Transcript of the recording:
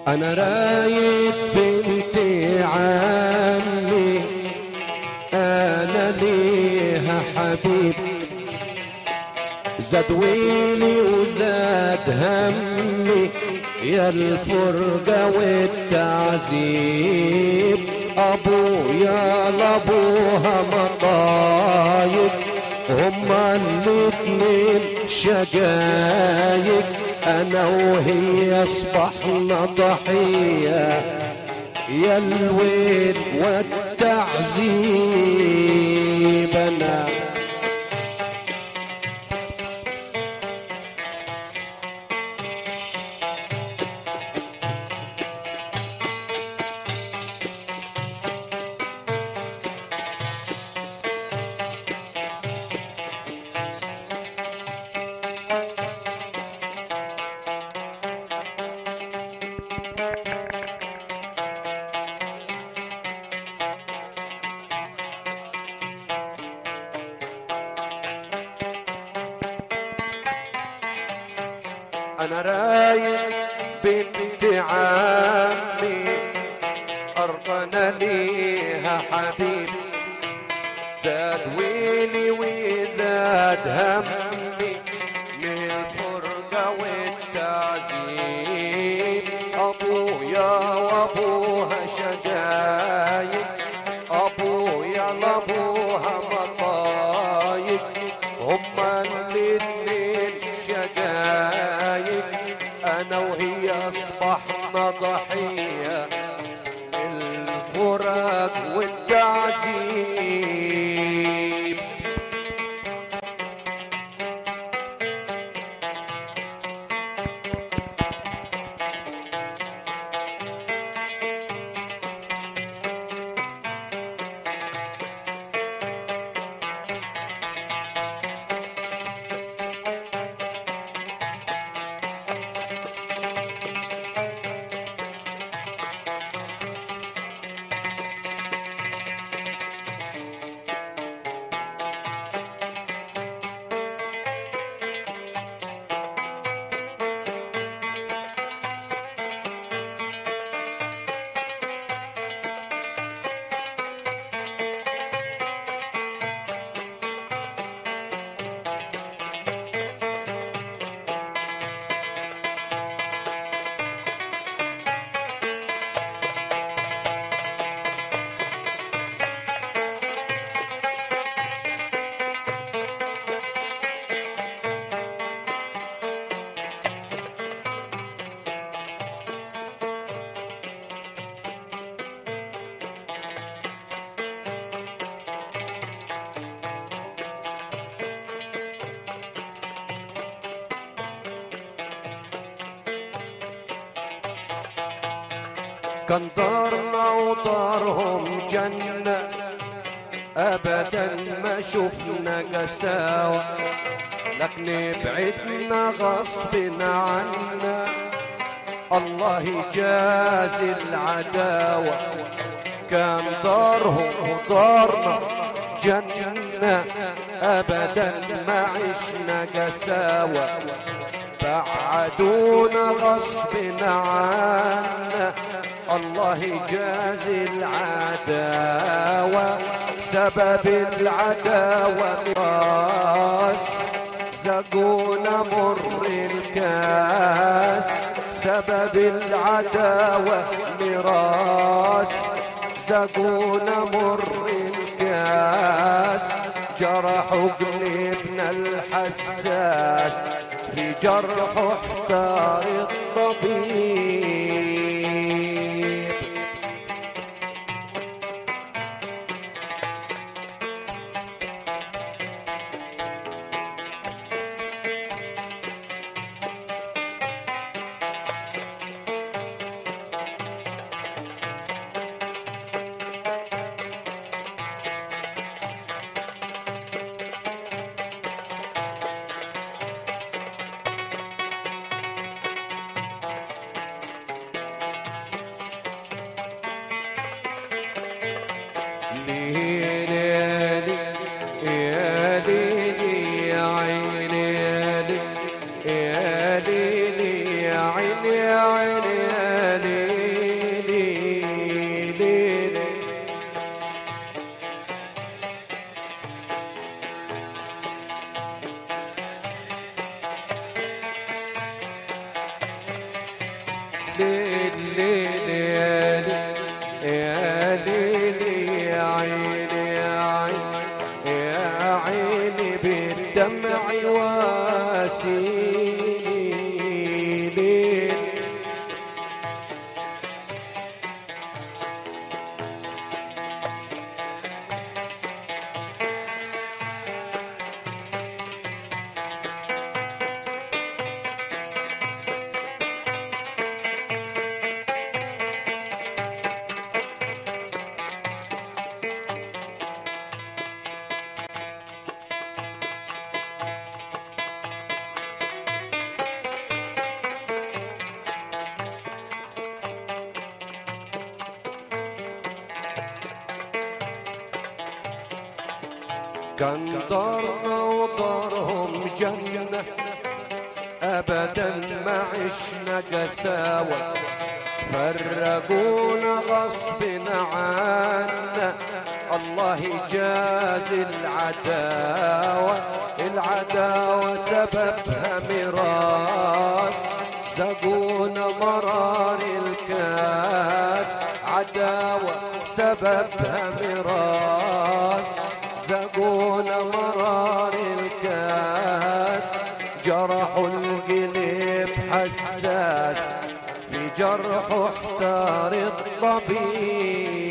انا رايد بنتي عمي انا ليها حبيب زاد ويلي وزاد همي يا الفرقة والتعذيب ابويا لابوها مضايق هما الاتنين شقايق انا وهي اصبحنا ضحية يا الويل والتعذيب انا انا رايد بنت عمي ارضنا ليها حبيب زاد ويلي وزاد همي من الفرقة والتعذيب ابويا وابوها شجايب ابويا لابوها مطايب هما الاتنين شقايق انا وهي اصبحنا ضحية الفراق والتعذيب كان دارنا ودارهم جنة أبدا ما شفنا قساوة لكن بعدنا غصب عنا الله يجازي العداوة كان دارهم ودارنا جنة أبدا ما عشنا قساوة بعدونا غصب عنا الله يجازي العداوة سبب العداوة مراس زقونا مر الكاس سبب العداوة مراس زقونا مر الكاس جرحوا قلبنا الحساس في جرحه احتار الطبيب عيني يا ليل ليل ليل يا ليل يا عيني يا عيني يا عيني بالدمع واسيلي ليل كان دارنا ودارهم جنة أبدا ما عشنا قساوة فرقونا غصب عنا الله يجازي العداوة العداوة سببها ميراث سقونا مرار الكاس عداوة سببها ميراث زقونا مرار الكاس جرحوا القلب حساس في جرحه احتار الطبيب